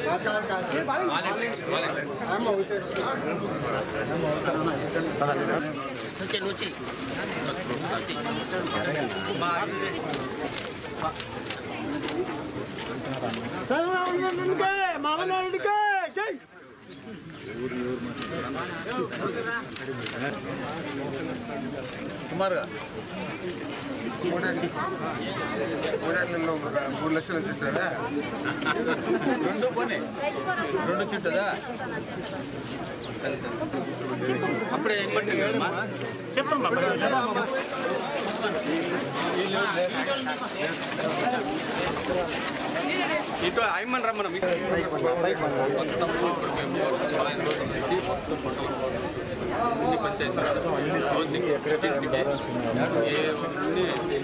సుమారుగా మూడేళ్ళలో ఒక మూడు లక్షలు తింటారా రెండు పోనీ రెండు చుట్టదా అప్పుడే పట్టిందమ్మా చెప్పమ్మా ఇటు ఆయమ్మని రమ్మను అన్ని పంచాయతీలు హౌసింగ్ ఏ ఉంది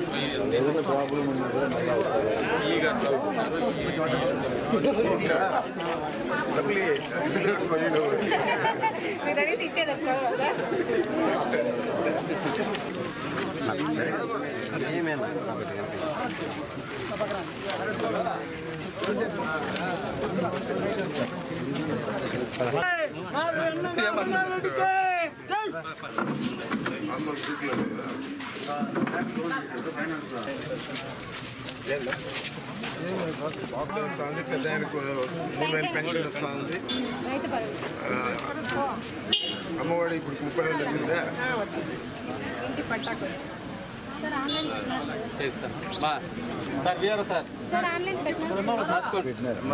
ఈ గంటలో ఉన్నారు ఈ డబ్బులు ఇల్లు కట్టుకొని నువ్వు మీరు అడిగితే ఇచ్చేది అసలు కదా మామూలు సీట్లు లేదా? వస్తుంది పెద్ద ఆయనకు మూడు వేలు పెన్షన్ వస్తుంది రైతు భరోసా అమ్మఒడి ఇప్పుడు ముప్పై వేలు వచ్చిందా ఇంటి పట్టాకు సార్ ఆన్లైన్ పెట్టినారు చేస్తాను మా sir B R sir sir online పెట్టినారు రాసుకోండి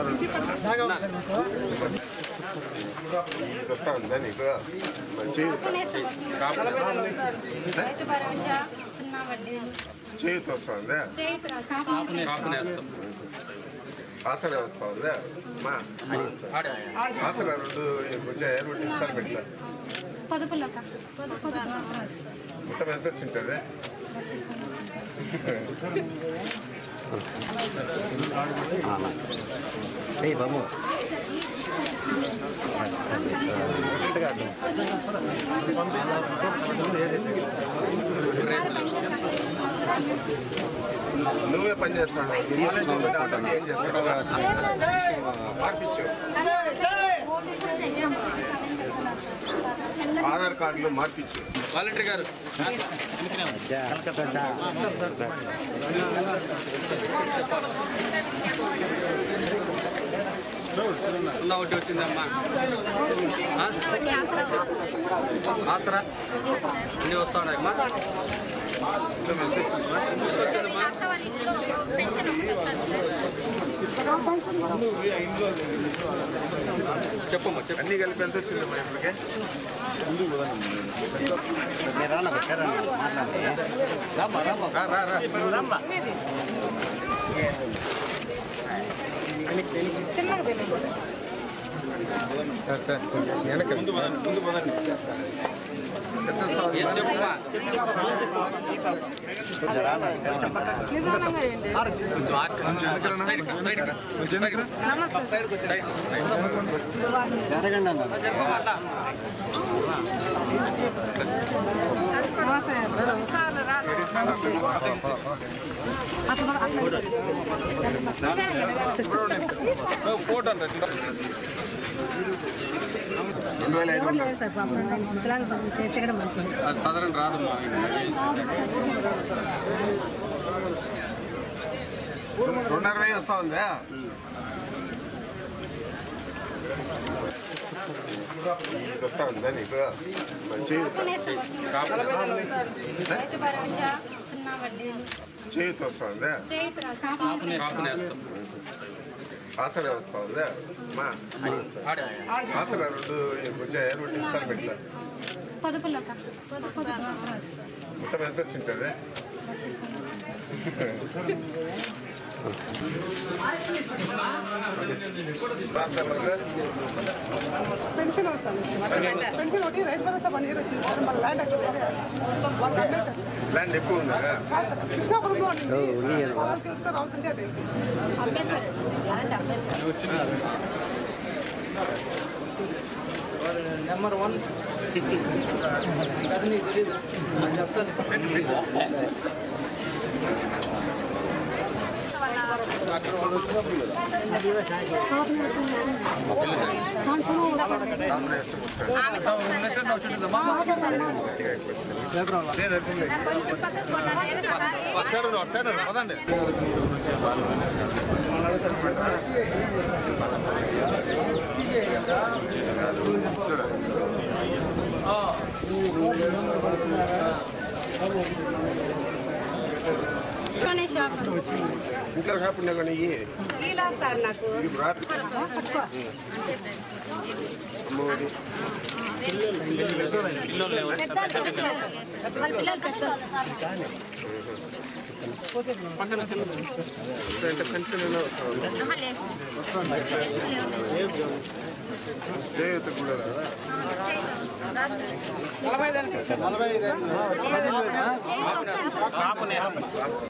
వస్తా ఉందా నీకు చేయి రైతు భరోసా సున్నా వడ్డీ చేయుత వస్తా ఉందా చేతి కాపునే వేస్తాం ఆసరా వస్తా ఉందా మా ఆసరా రెండు వచ్చాయా రెండు నిమిషాలు పెట్టా పొదుపులో పొదుపు మొత్తం ఎంత వచ్చింటుంది నువ్వే పని చేస్తాడు ఏం చేస్తాడు మార్పించు ఆధార్ కార్డులో మార్పించు వాలంటీర్ గారు సున్నా ఒకటి వచ్చిందమ్మా ఆ? ఆసరా అన్నీ వస్తా ఉన్నాయమ్మా వచ్చిందమ్మా చెప్పమ్మా చెప్పు అన్ని కలిపి ఎంత వచ్చింది మా ఇప్పటికే రా రా రా వెనక ముందు ముందు పదండి ఎంత వస్తుంది? ఏం చెప్పమ్మా కొంచెం ఆర్ట్ కొంచెం సైడ్ కి, సైడ్ కి, సైడ్ కి. సైడ్ కి, సైడ్ కి. ఓ, ఫోటో అంటే రెండు వేల ఐదు వందలు అది సాధారణ రాదమ్మా రెండున్నర వెయ్యి వస్తా ఉందా ఇది వస్తా ఉందా నీకు చేయుత రైతు భరోసా సున్నా వడ్డీ చేయుత వస్తా ఉందా చేతి కాపునే వేస్తాం ఆసరా వస్తా ఉందా మా ఆడే ఆసరా రెండు వచ్చాయా రెండు నిమిషాలు పెట్టా పొదుపులో పొదుపు మొత్తం ఎంత వచ్చింటుంది పెన్షన్ వస్తుంది పెన్షన్ ఒకటి రైతు భరోసా వన్ ఇయర్ వచ్చింది సార్ మన ల్యాండ్ అక్కడ వాళ్ళు అమ్మేశారు. ల్యాండ్ ఎక్కువ ఉందా కాదు సార్, కృష్ణాపురంలో ఉండింది వాళ్ళకి వెళ్తే రావాల్సిందే అది నెంబర్ వన్ అది నీకు తెలీదు నేను చెప్తాను ఇంట్లోనే షాప్ ఇంట్లో కాకుండా కానీ ఇయ్యి. ఇలా సార్ నాకు ఇది రాత్రి అమ్మఒడి వాళ్ళ పిల్లలు పెద్దోళ్ళు. అంటే పెన్షన్ అయినా వస్తుంది చేయూత కూడా రాదా? నలభై ఐదు